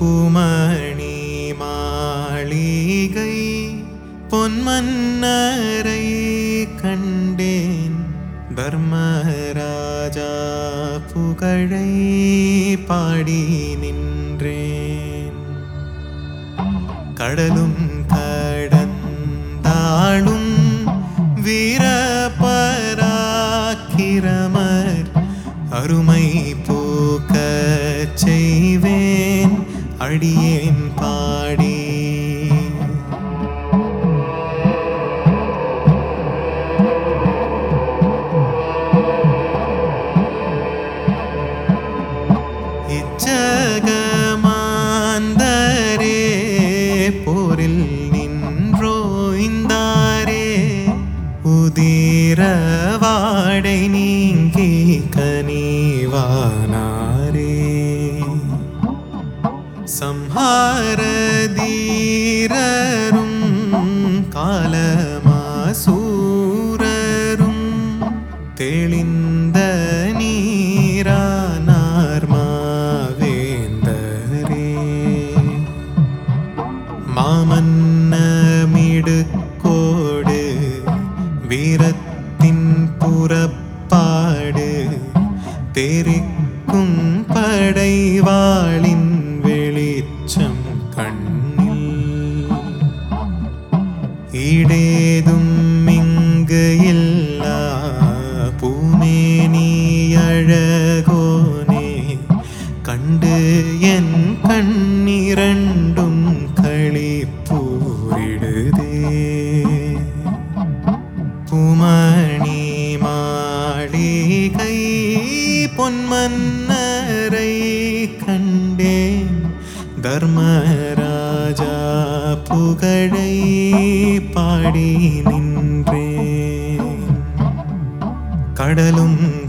பூமணி மாளிகை பொன்மன்னரை கண்டேன் தர்மராஜா புகழை பாடி நின்றேன் கடலும் கடந்தாளும் வீரபராக்கிரமர் அருமை பூக்கச் செய்வேன் அடியேன் பாடி இச்சகமாந்தரே போரில் நின்றோய்ந்தாரே உதிரவாடை நீங்கி கனிவானாரே சம்ஹாரதீரரும் காலமாசூரரும் தெளிந்த நீரானார் மாவேந்தரே மாமன்னமிடுக்கோடு வீரத்தின் புறப்பாடு தெரிக்கும் படைவாளின் வெளிச்சம் கண்ணில் ஈடேதும் இங்கு இல்லா பூமேனி அழகோனே கண்டு என் கண்ணிரண்டும் களிப்பூரிடுதே பூமணி மாளிகை பொன்மன்னரை கண்டேன் தர்மராஜா புகழை பாடி நின்றேன் கடலும்